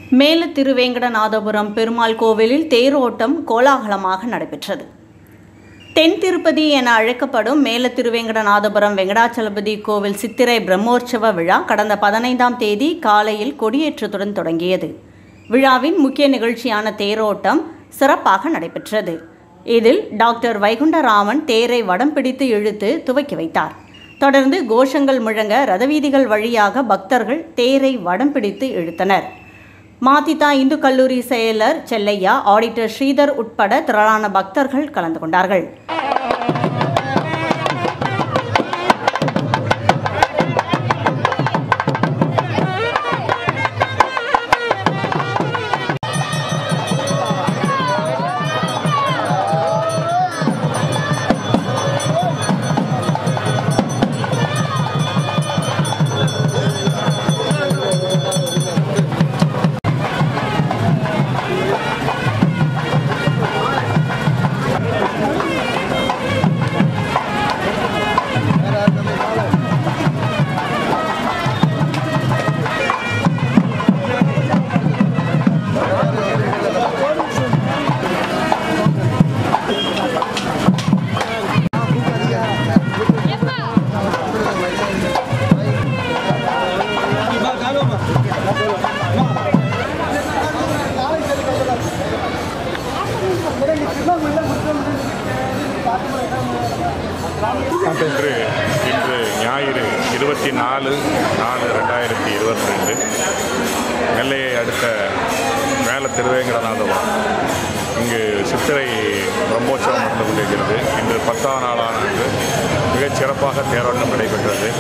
மேல திருவேங்கடநாதபுரம் பெருமாள் கோவிலில் தேரோட்டம் கோலாகலமாக நடைபெற்றது தென் திருப்பதி என அழைக்கப்படும் மேல திருவேங்கடநாதபுரம் வெங்கடாச்சலபதி கோவில் சித்திரை பிரம்மோற்சவ விழா கடந்த பதினைந்தாம் தேதி காலையில் கொடியேற்றத்துடன் தொடங்கியது விழாவின் முக்கிய நிகழ்ச்சியான தேரோட்டம் சிறப்பாக நடைபெற்றது இதில் டாக்டர் வைகுண்டராமன் தேரை வடம் பிடித்து இழுத்து துவக்கி வைத்தார் தொடர்ந்து கோஷங்கள் முழங்க ரதவீதிகள் வழியாக பக்தர்கள் தேரை வடம் பிடித்து இழுத்தனர் மாதிதா இந்து கல்லூரி செயலர் செல்லையா ஆடிட்டர் ஸ்ரீதர் உட்பட திரளான பக்தர்கள் கலந்து கொண்டார்கள் இன்று இன்று ஞாயிறு இருபத்தி நாலு நாலு ரெண்டாயிரத்தி இருபத்தி ரெண்டு நெல்லையை அடுத்த மேல திருவேங்கடநாதபுரம் இங்கு சித்திரை பிரம்மோற்சவம் நடந்து கொண்டிருக்கிறது இன்று பத்தாம் நாளான அன்று மிகச் சிறப்பாக தேரோட்டம் நடைபெற்றது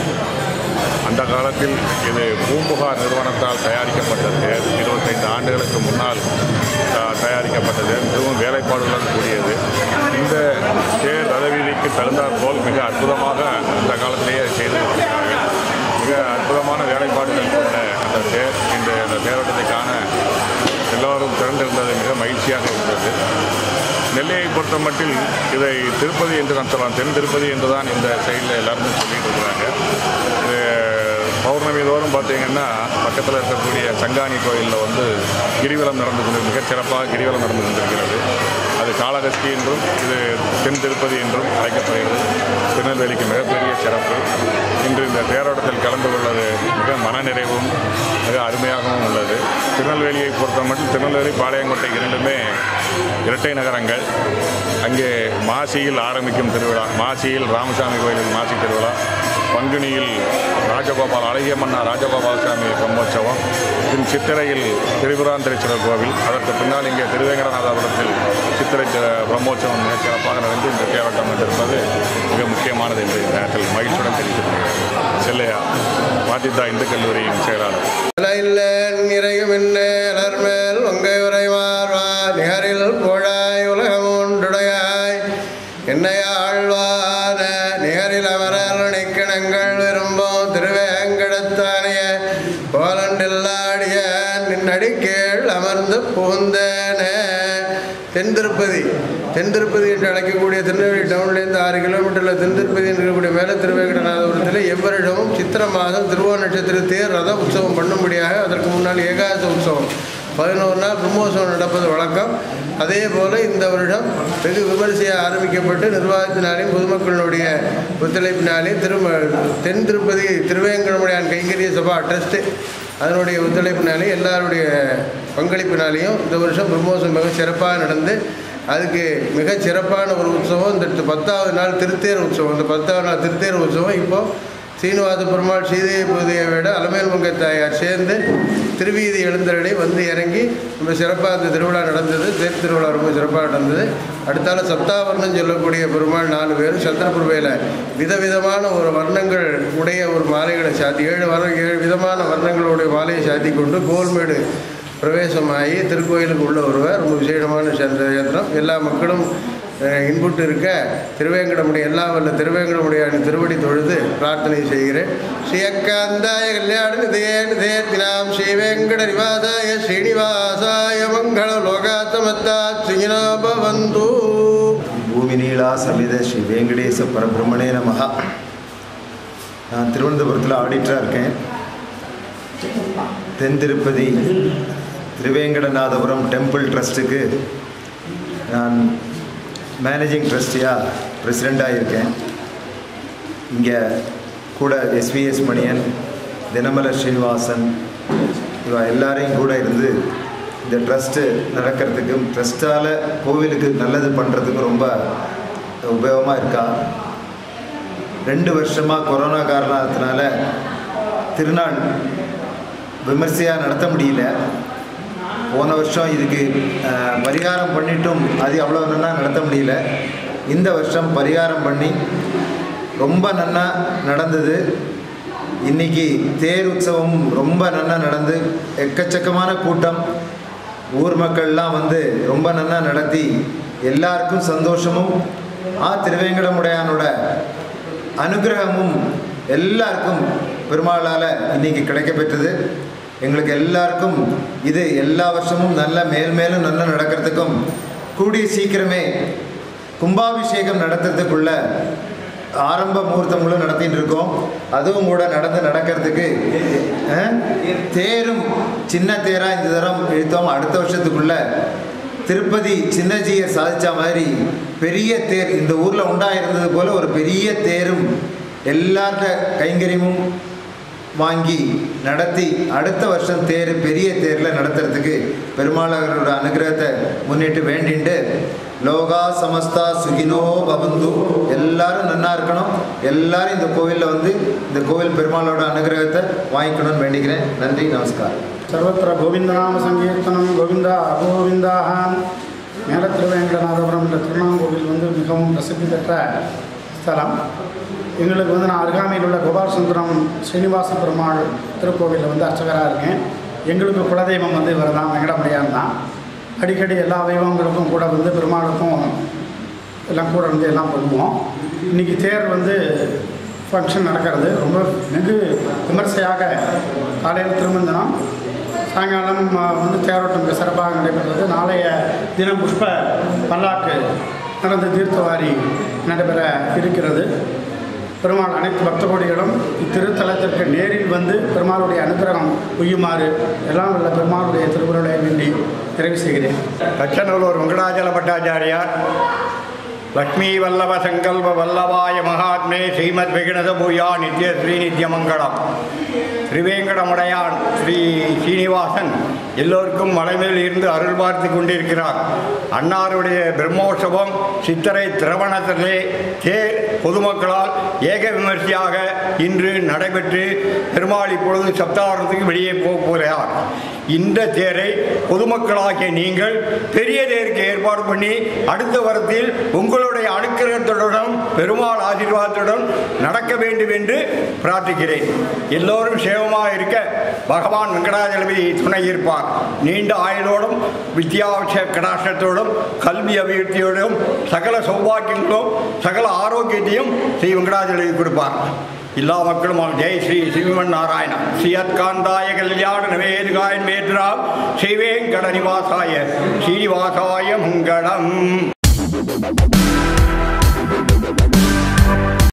அந்த காலத்தில் இது பூம்புகார் நிறுவனத்தால் தயாரிக்கப்பட்ட தேர் இருபத்தைந்து ஆண்டுகளுக்கு முன்னால் ஆ, தயாரிக்கப்பட்டது மிகவும் வேலைப்பாடுகளுடன் கூடியது இந்த தேர் ரதவீதிக்கு தகுந்தாற்போல் மிக அற்புதமாக அந்த காலத்திலேயே செய்து கொடுக்கிறார்கள் மிக அற்புதமான வேலைப்பாடுகள் கொண்ட அந்த தேர் இந்த அந்த தேரோட்டத்தை காண எல்லோரும் திரண்டிருந்தது மிக மகிழ்ச்சியாக இருந்தது நெல்லையை பொறுத்த மட்டில் இதை திருப்பதி என்று நான் சொல்லலாம் தென் திருப்பதி என்று தான் இந்த சைடில் எல்லாருமே சொல்லிட்டு இருக்கிறாங்க இது பௌர்ணமி தோறும் பார்த்தீங்கன்னா பக்கத்தில் இருக்கக்கூடிய சங்காணி கோயிலில் வந்து கிரிவலம் நடந்து கொண்டு மிகச் சிறப்பாக கிரிவலம் நடந்து கொண்டிருக்கிறது அது காளகஸ்தி என்றும் இது தென் திருப்பதி என்றும் அழைக்கப்படுகிறது திருநெல்வேலிக்கு மிகப்பெரிய சிறப்பு இன்று இந்த தேரோட்டத்தில் கலந்து கொள்வது மிக மனநிறைவும் மிக அருமையாகவும் உள்ளது திருநெல்வேலியை பொறுத்த மட்டும் திருநெல்வேலி பாளையங்கோட்டை இரண்டுமே இரட்டை நகரங்கள் அங்கே மாசியில் ஆரம்பிக்கும் திருவிழா மாசியில் ராமசாமி கோயிலில் மாசி திருவிழா பங்குனியில் ராஜகோபால் அழகிய மன்னா ராஜகோபால் சாமி பிரம்மோற்சவம் பின் சித்திரையில் திரிபுராந்தரேஸ்வரர் கோவில் அதற்கு பின்னால் இங்கே திருவேங்கடநாதபுரத்தில் சித்திரை தி- பிரம்மோற்சவம் மிகச் சிறப்பாக நடந்து இந்த தேரோட்டம் வந்திருப்பது மிக முக்கியமானது என்று இந்த நேரத்தில் மகிழ்ச்சியுடன் தெரிவித்துக் செல்லையா மாதிதா இந்து கல்லூரியின் செயலாளர் இல்ல நிறையும் அலர்மேல் உங்கை உரைமார்வா நிகரில் புழாய் உலகமுண்டுடையாய் என்னைய ஆழ்வான நிகரில் அமரர் நிக்கணங்கள் விரும்பும் திருவேங்கடத்தானிய கோலண்டில்லாடிய நின்னடிக்கீழ் அமர்ந்து புகுந்தேனே தென் திருப்பதி தென் திருப்பதி என்று அழைக்கக்கூடிய திருநெல்வேலி டவுன்லேருந்து ஆறு கிலோமீட்டரில் தென் திருப்பதி என்று இருக்கக்கூடிய மேல திருவேங்கடநாதபுரத்தில் எவ்வரிடமும் சித்திர மாதம் திருவோண நட்சத்திர தேர் ரத உற்சவம் பண்ணும்படியாக அதற்கு முன்னால் ஏகாதச உற்சவம் பதினோரு நாள் பிரம்மோற்சவம் நடப்பது வழக்கம் அதே போல் இந்த வருடம் வெகு விமரிசையாக ஆரம்பிக்கப்பட்டு நிர்வாகத்தினாலையும் பொதுமக்களுடைய ஒத்துழைப்பினாலையும் திரும்ப தென் திருப்பதி திருவேங்கடமுடையான் கைங்கரிய சபா ட்ரஸ்ட்டு அதனுடைய ஒத்துழைப்பினாலே எல்லாருடைய பங்களிப்பினாலேயும் இந்த வருஷம் பிரம்மோற்சவம் மிக சிறப்பாக நடந்து அதுக்கு மிகச் சிறப்பான ஒரு உற்சவம் இந்த பத்தாவது நாள் திருத்தேர் உற்சவம் இந்த பத்தாவது நாள் திருத்தேர் உற்சவம் இப்போது சீனிவாச பெருமாள் சீதையை பூதையை விட அலமேல் மங்கை தாயார் சேர்ந்து திருவீதி எழுந்தருளை வந்து இறங்கி ரொம்ப சிறப்பாக அந்த திருவிழா நடந்தது தேர் திருவிழா ரொம்ப சிறப்பாக நடந்தது அடுத்தால சப்தாவர்ணம் சொல்லக்கூடிய பெருமாள் நாலு பேர் சந்திரபுர்வையில் விதவிதமான ஒரு வர்ணங்கள் உடைய ஒரு மாலைகளை சாத்தி ஏழு வர ஏழு விதமான வர்ணங்களுடைய மாலையை சாத்தி கொண்டு கோல்மேடு பிரவேசமாகி திருக்கோயிலுக்கு உள்ள வருவார் ரொம்ப விசேஷமான சந்திர யந்திரம் எல்லா மக்களும் அஹ், இன்புட்டு இருக்க திருவேங்கடமுடைய எல்லா வல்ல திருவேங்கடமுடைய திருவடி தொழுது பிரார்த்தனை செய்கிறேன் ஸ்ரீயக்காந்தாய கல்யாண நிதேன் தேர்த்தினாம் ஸ்ரீவேங்கட நிவாசாய ஸ்ரீனிவாசாய மங்கள லோகாத்தமத்தா ஸ்ரீநாபவந்து பூமிநீலா சமித ஸ்ரீ வெங்கடேச பரபிரம்மணே நமஹா நான் திருவனந்தபுரத்தில் ஆடிட்டராக இருக்கேன் தென் திருப்பதி திருவேங்கடநாதபுரம் டெம்பிள் ட்ரஸ்ட்டுக்கு நான் மேனேஜிங் ட்ரஸ்டியாக பிரசிடெண்ட்டாக இருக்கேன் இங்கே கூட எஸ்விஎஸ் மணியன் தினமலர் ஸ்ரீனிவாசன் இவ எல்லாரையும் கூட இருந்து இந்த ட்ரஸ்ட்டு நடக்கிறதுக்கும் ட்ரஸ்ட்டால் கோவிலுக்கு நல்லது பண்ணுறதுக்கும் ரொம்ப உபயோகமாக இருக்கா ரெண்டு வருஷமாக கொரோனா காரணத்தினால திருநாள் விமர்சையாக நடத்த முடியல போன வருஷம் இதுக்கு அஹ், பரிகாரம் பண்ணிட்டும் அது அவ்வளோ நன்னா நடத்த முடியல இந்த வருஷம் பரிகாரம் பண்ணி ரொம்ப நன்னா நடந்தது இன்னைக்கு தேர் உற்சவம் ரொம்ப நன்னா நடந்து எக்கச்சக்கமான கூட்டம் ஊர் மக்கள்லாம் வந்து ரொம்ப நன்னா நடத்தி எல்லாருக்கும் சந்தோஷமும் ஆ திருவேங்கடமுடையானோட அனுகிரகமும் எல்லாருக்கும் பெருமாளால் இன்னைக்கு கிடைக்கப்பெற்றது எங்களுக்கு எல்லாருக்கும் இது எல்லா வருஷமும் நல்ல மேல் மேலும் நல்லா நடக்கிறதுக்கும் கூடிய சீக்கிரமே கும்பாபிஷேகம் நடத்துறதுக்குள்ள ஆரம்ப முகூர்த்தங்களும் நடத்திட்டு இருக்கோம் அதுவும் கூட நடந்து நடக்கிறதுக்கு அஹ், தேரும் சின்ன தேராக இந்த தரம் இழுத்தோம் அடுத்த வருஷத்துக்குள்ள திருப்பதி சின்னஜியர் சாதிச்ச மாதிரி பெரிய தேர் இந்த ஊரில் உண்டாயிருந்தது போல ஒரு பெரிய தேரும் எல்லார்ட கைங்கரியமும் வாங்கி நடத்தி அடுத்த வருஷம் தேர் பெரிய தேரில் நடத்துறதுக்கு பெருமாளவரோட அனுகிரகத்தை முன்னிட்டு வேண்டிண்டு லோகா சமஸ்தா சுகினோ பவந்து எல்லாரும் நன்னா இருக்கணும் எல்லாரும் இந்த கோவிலில் வந்து இந்த கோவில் பெருமாளோட அனுகிரகத்தை வாங்கிக்கணும்னு வேண்டிக்கிறேன் நன்றி நமஸ்காரம் சர்வத்திர கோவிந்தநாம சங்கீர்த்தனம் கோவிந்தா கோவிந்தாக மேல திருவேங்கடநாதபுரம் என்ற திருநாங்கோவில் வந்து மிகவும் பிரசித்தி பெற்ற ஸ்தலம் எங்களுக்கு வந்து நான் அருகாமையில் உள்ள கோபால் சுந்தரம் ஸ்ரீனிவாச பெருமாள் திருக்கோவிலில் வந்து அர்ச்சகராக இருக்கேன் எங்களுக்கு குலதெய்வம் வந்து இவர் தான் வெங்கடமுடியான் தான் அடிக்கடி எல்லா தெய்வங்களுக்கும் கூட வந்து பெருமாளுக்கும் எல்லாம் கூட இருந்து எல்லாம் பண்ணுவோம் இன்றைக்கி தேர் வந்து ஃபங்க்ஷன் நடக்கிறது ரொம்ப வெகு விமர்சையாக காலையில் திருமஞ்சனம் சாயங்காலம் ஆ, வந்து தேரோட்டம் மிக சிறப்பாக நடைபெறுகிறது நாளைய தினம் புஷ்ப பல்லாக்கு நடந்த தீர்த்தவாரி நடைபெற இருக்கிறது பெருமாள் அனைத்து பக்த கோடிகளும் இத்திருத்தலத்திற்கு நேரில் வந்து பெருமாளுடைய அனுகிரகம் உய்யுமாறு எல்லாம் உள்ள பெருமாளுடைய திருவுருளை வேண்டி நிறைவு செய்கிறேன் தட்சநல்லூர் வெங்கடாச்சல பட்டாச்சாரியார் லக்ஷ்மி வல்லப சங்கல்ப வல்லபாய மகாத்மே ஸ்ரீமத் விகணத பூயா நித்ய ஸ்ரீ நித்யமங்கலம் திருவேங்கடமுடையான் ஸ்ரீ சீனிவாசன் எல்லோருக்கும் மலைமேல் இருந்து அருள் பார்த்து கொண்டிருக்கிறார் அன்னாருடைய பிரம்மோற்சவம் சித்திரை திரவணத்திலே தேர் பொதுமக்களால் ஏக விமர்சையாக இன்று நடைபெற்று பெருமாள் இப்பொழுது சப்தாரணத்துக்கு வெளியே போக போகிறார் இந்த தேரை பொதுமக்களாகிய நீங்கள் பெரிய தேருக்கு ஏற்பாடு பண்ணி அடுத்த வாரத்தில் உங்களுடைய அனுக்கிரகத்துடன் பெருமாள் ஆசீர்வாதத்துடன் நடக்க வேண்டும் என்று பிரார்த்திக்கிறேன் எல்லோரும் சேவமாக இருக்க பகவான் வெங்கடாஜலபதி துணை இருப்பார் நீண்ட ஆயுளோடும் வித்யாவச கடாசத்தோடும் கல்வி அபிவிருத்தியோடும் சகல சௌபாக்கியங்களும் சகல ஆரோக்கியத்தையும் ஸ்ரீ வெங்கடாஜலபதி கொடுப்பார் எல்லா மக்களும் ஜெய் ஸ்ரீ சிவமன் நாராயண ஸ்ரீயத்காந்தாய கல்யாண நவேதுகாயன் மேத்ராம் ஸ்ரீவேங்கட நிவாசாய ஸ்ரீனிவாசாய மங்களம்